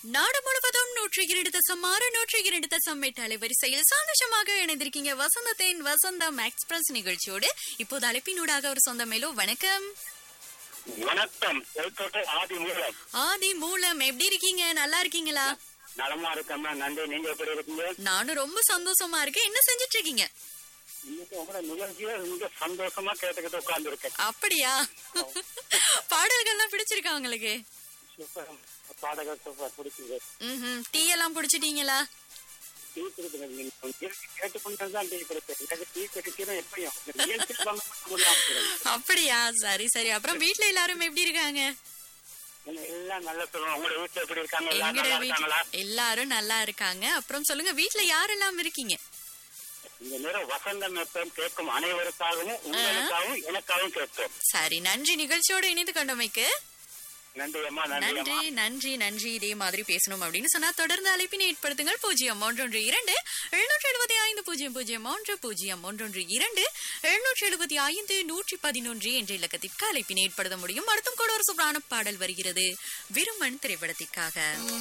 நாடு முழுவதும் நூற்றி இரண்டு தசம் ஆறு நூற்றி இரண்டு தசம் எட்டு அலைவரிசையில் சந்தோஷமாக இணைந்திருக்கீங்க வசந்தத்தின் வசந்தம் எக்ஸ்பிரஸ் நிகழ்ச்சியோடு இப்போது அழைப்பினூடாக ஒரு சொந்த மேலோ வணக்கம் வணக்கம் செல்தோட்ட ஆதி மூலம் ஆதி மூலம் எப்படி இருக்கீங்க நல்லா இருக்கீங்களா நலமா இருக்கம்மா நன்றி நீங்க எப்படி இருக்கீங்க நானும் ரொம்ப சந்தோஷமா இருக்கேன் என்ன செஞ்சிட்டு இருக்கீங்க இன்னைக்கு உங்களோட நிகழ்ச்சியை மிக சந்தோஷமா கேட்டுக்கிட்டு உட்கார்ந்து இருக்கேன் அப்படியா பாடல்கள்லாம் பிடிச்சிருக்கா உங்களுக்கு சூப்பர் பாடகர் சூப்பர் பிடிக்குது ம் டீ எல்லாம் குடிச்சிட்டீங்களா டீ குடிக்குது நீங்க நிகழ்ச்சி கேட்டுக்கொண்டு தான் டீ குடிப்பேன் எனக்கு டீ குடிக்கிறேன் எப்பயும் இந்த நிகழ்ச்சி பங்கு பெற்று கொண்டு அப்படியா சரி சரி அப்புறம் வீட்ல எல்லாரும் எப்படி இருக்காங்க எல்லாம் நல்லா சொல்லுவோம் உங்களோட வீட்டுல எப்படி இருக்காங்க எல்லாரும் எங்கட நல்லா இருக்காங்களா வீட் எல்லாரும் நல்லா இருக்காங்க அப்புறம் சொல்லுங்க வீட்ல யாரெல்லாம் இருக்கீங்க இந்த நேரம் வசந்தம் எப்பம் கேட்கும் அனைவருக்காகவும் உங்களுக்காகவும் எனக்காகவும் கேட்போம் சரி நன்றி நிகழ்ச்சியோடு இணைந்து கொண்டமைக்கு நன்றி அம்மா நன்றி அம்மா நன்றி நன்றி நன்றி இதே மாதிரி பேசணும் அப்படின்னு சொன்னா தொடர்ந்து அழைப்பினை ஏற்படுத்துங்கள் பூஜ்ஜியம் ஒன்றொன்று இரண்டு எழுநூற்றி எழுபத்தி ஐந்து பூஜ்ஜியம் பூஜ்ஜியம் ஒன்று பூஜ்ஜியம் ஒன்றொன்று இரண்டு எழுநூற்றி எழுபத்தி ஐந்து நூற்றி பதினொன்று என்ற இலக்கத்திற்கு அழைப்பினை ஏற்படுத்த முடியும் அடுத்தும் கூட ஒரு சூப்பரான பாடல் வருகிறது விருமன் திரைப்படத்திற்காக